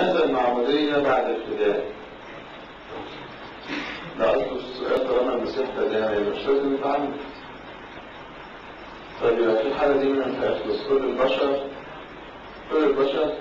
لماذا المعمودية بعد الفداء؟ ده أصل السؤال طالما المسيح فدانا يبقى مش لازم نتعلم طيب يبقى في الحالة دي من هيخلص كل البشر كل البشر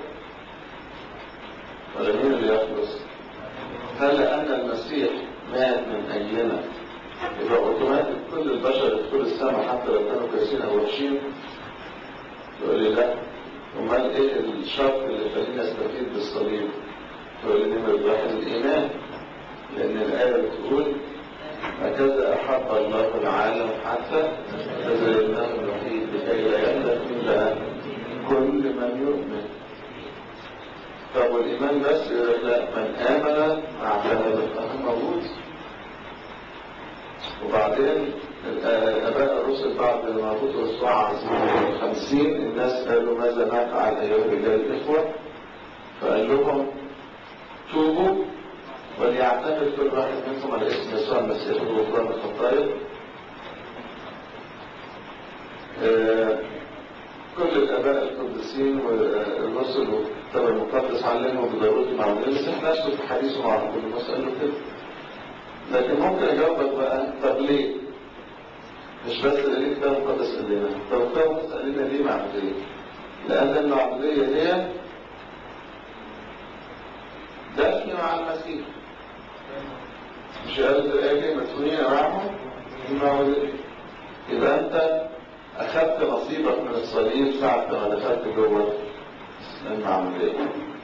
ولا مين اللي يخلص؟ هل لأن المسيح مات من أجلنا يبقى أوتوماتيك كل البشر يدخلوا السماء حتى لو كانوا كويسين أو وحشين؟ يقول لي لا أمال إيه الشرط اللي يخليني أستفيد بالصليب؟ يقول لي نمرة واحد الإيمان لأن الآية بتقول هكذا أحب الله العالم حتى بذل ابنه الوحيد لكي لا يهلك إلا كل من يؤمن طب والإيمان بس يقول لا من آمن مع هذا الأخ موجود وبعدين آباء الرسل بعد ما بطرس وعظ خمسين الناس قالوا ماذا نفعل أيها الرجال الإخوة فقال لهم توبوا وليعتمد كل واحد منكم على اسم يسوع المسيح وغفران الخطايا آه كل الاباء القديسين والرسل والكتاب المقدس علمهم بضروره المعموديه المسيح نفسه في حديثه مع نيقوديموس قال له كده لكن ممكن اجاوبك بقى طب ليه؟ مش بس لان الكتاب المقدس قال لنا طب الكتاب المقدس قال لنا ليه معموديه؟ لان المعموديه هي دفن مع المسيح مش قالت الآية مدفونين معهم المعمودية يبقى أنت أخذت نصيبك من الصليب ساعة ما دخلت جوه المعمودية